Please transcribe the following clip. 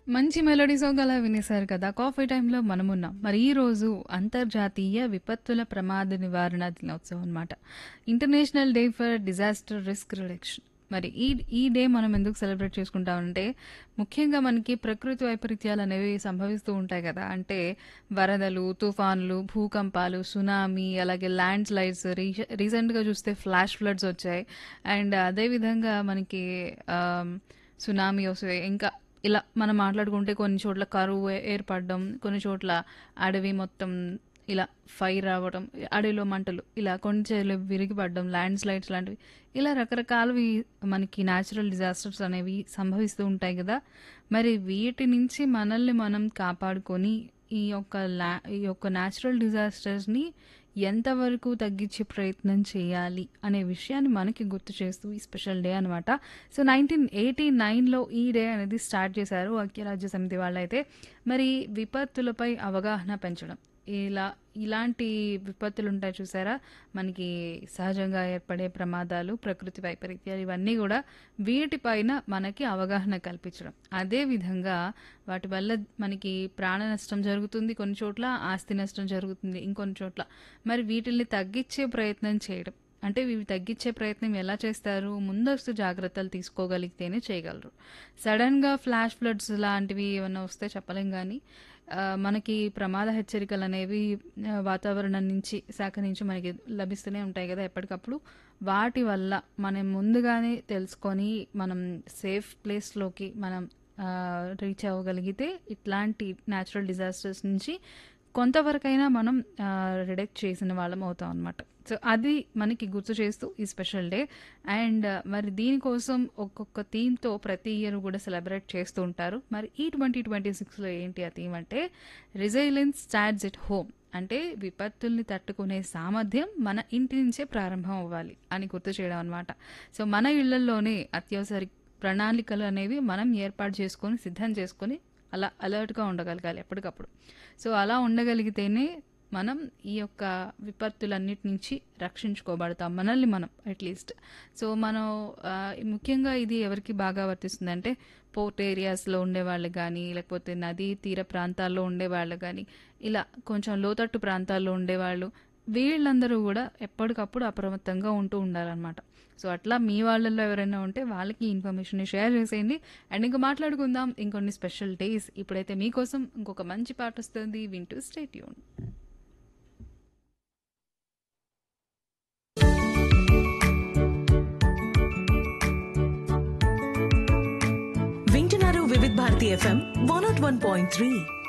మంచి melody song అలా వినేశారు కదా కాఫీ టైంలో మనమున్నాం మరి ఈ రోజు అంతర్జాతీయ విపత్తుల ప్రమాద నివారణ దినోత్సవం అనమాట international day for disaster risk reduction మరి ఈ ఈ డే మనం ఎందుకు సెలబ్రేట్ చేసుకుంటామంటే ముఖ్యంగా మనకి ప్రకృతి వైపరీత్యాలు అనేవి సంభవిస్తూ ఉంటాయి కదా అంటే వరదలు తుఫాన్లు భూకంపాలు సునామీ అలాగే ల్యాండ్ స్లైడ్స్ రీసెంట్గా చూస్తే ఫ్లాష్ ఫ్లడ్స్ వచ్చాయి అండ్ అదేవిధంగా మనకి ఆమ్, సునామీ వస్తాయి ఇంకా ఇలా మనం మాట్లాడుకుంటే కొన్ని చోట్ల కరువు ఏ- ఏర్పడడం కొన్ని చోట్ల అడవి మొత్తం ఇలా ఫైర్ రావడం అడవిలో మంటలు ఇలా కొన్ని చోట్ల విరిగిపడడం ల్యాండ్ స్లైడ్స్ లాంటివి ఇలా రకరకాలవి మనకి న్యాచురల్ డిజాస్టర్స్ అనేవి సంభవిస్తూ ఉంటాయి కదా మరి వీటి నుంచి మనల్ని మనం కాపాడుకొని ఈ యొక్క లా ఈ యొక్క న్యాచురల్ డిజాస్టర్స్ని ఎంతవరకు తగ్గించే ప్రయత్నం చేయాలి అనే విషయాన్ని మనకి గుర్తు చేస్తూ ఈ స్పెషల్ డే అనమాట సో నైన్టీన్ ఎయిటీ నైన్లో ఈ డే అనేది స్టార్ట్ చేశారు ఐక్యరాజ్య సమితి వాళ్ళైతే మరి విపత్తులపై అవగాహన పెంచడం ఇలా ఇలాంటి విపత్తులు ఉంటాయి చూసారా మనకి సహజంగా ఏర్పడే ప్రమాదాలు ప్రకృతి వైపరీత్యాలు ఇవన్నీ కూడా వీటిపైన మనకి అవగాహన కల్పించడం అదే విధంగా వాటి వల్ల మనకి ప్రాణ నష్టం జరుగుతుంది కొన్ని చోట్ల ఆస్తి నష్టం జరుగుతుంది ఇంకొన్ని చోట్ల మరి వీటిల్ని తగ్గించే ప్రయత్నం చేయడం అంటే ఇవి తగ్గించే ప్రయత్నం ఎలా చేస్తారు ముందస్తు జాగ్రత్తలు తీసుకోగలిగితేనే చేయగలరు సడన్గా ఫ్లాష్ ఫ్లడ్స్ లాంటివి ఏమైనా వస్తే చెప్పలేం కానీ ఆ, మనకి ప్రమాద హెచ్చరికలు అనేవి ఆ, వాతావరణం నుంచి శాఖ నుంచి మనకి లభిస్తూనే ఉంటాయి కదా ఎప్పటికప్పుడు వాటి వల్ల మనం ముందుగానే తెలుసుకొని మనం సేఫ్ ప్లేస్లోకి మనం రీచ్ అవ్వగలిగితే ఇట్లాంటి న్యాచురల్ డిజాస్టర్స్ నుంచి కొంతవరకైనా మనం రిడక్ట్ చేసిన వాళ్ళం అవుతాం అనమాట సో అది మనకి గుర్తు చేస్తూ ఈ స్పెషల్ డే అండ్ మరి దీనికోసం ఒక్కొక్క థీమ్తో ప్రతి ఇయర్ కూడా సెలబ్రేట్ చేస్తూ ఉంటారు మరి ఈ ట్వంటీ ట్వంటీ సిక్స్లో ఏంటి ఆ థీమ్ అంటే రిజైలెన్స్ స్టార్ట్స్ ఎట్ హోమ్ అంటే విపత్తుల్ని తట్టుకునే సామర్థ్యం మన ఇంటి నుంచే ప్రారంభం అవ్వాలి అని గుర్తు చేయడం అనమాట సో మన ఇళ్లలోనే అత్యవసర ప్రణాళికలు అనేవి మనం ఏర్పాటు చేసుకొని సిద్ధం చేసుకొని అలా అలర్ట్గా ఉండగలగాలి ఎప్పటికప్పుడు సో అలా ఉండగలిగితేనే మనం ఈ యొక్క విపత్తులన్నిటి నుంచి రక్షించుకోబడతాం మనల్ని మనం అట్లీస్ట్ సో మనం ఆ, ముఖ్యంగా ఇది ఎవరికి బాగా వర్తిస్తుందంటే పోర్ట్ ఏరియాస్లో ఉండే వాళ్ళు కానీ లేకపోతే నదీ తీర ప్రాంతాల్లో ఉండే వాళ్ళు కానీ ఇలా కొంచెం లోతట్టు ప్రాంతాల్లో ఉండేవాళ్ళు వీళ్ళందరూ కూడా ఎప్పటికప్పుడు అప్రమత్తంగా ఉంటూ ఉండాలన్నమాట సో అట్లా మీ వాళ్ళల్లో ఎవరైనా ఉంటే వాళ్ళకి ఈ ఇన్ఫర్మేషన్ షేర్ చేసేయండి అండ్ ఇంకా మాట్లాడుకుందాం ఇంకొన్ని స్పెషల్ డేస్ ఇప్పుడైతే మీకోసం ఇంకొక మంచి పాట వస్తుంది వింటూ stay tuned Vividh Bharati FM one nought one point three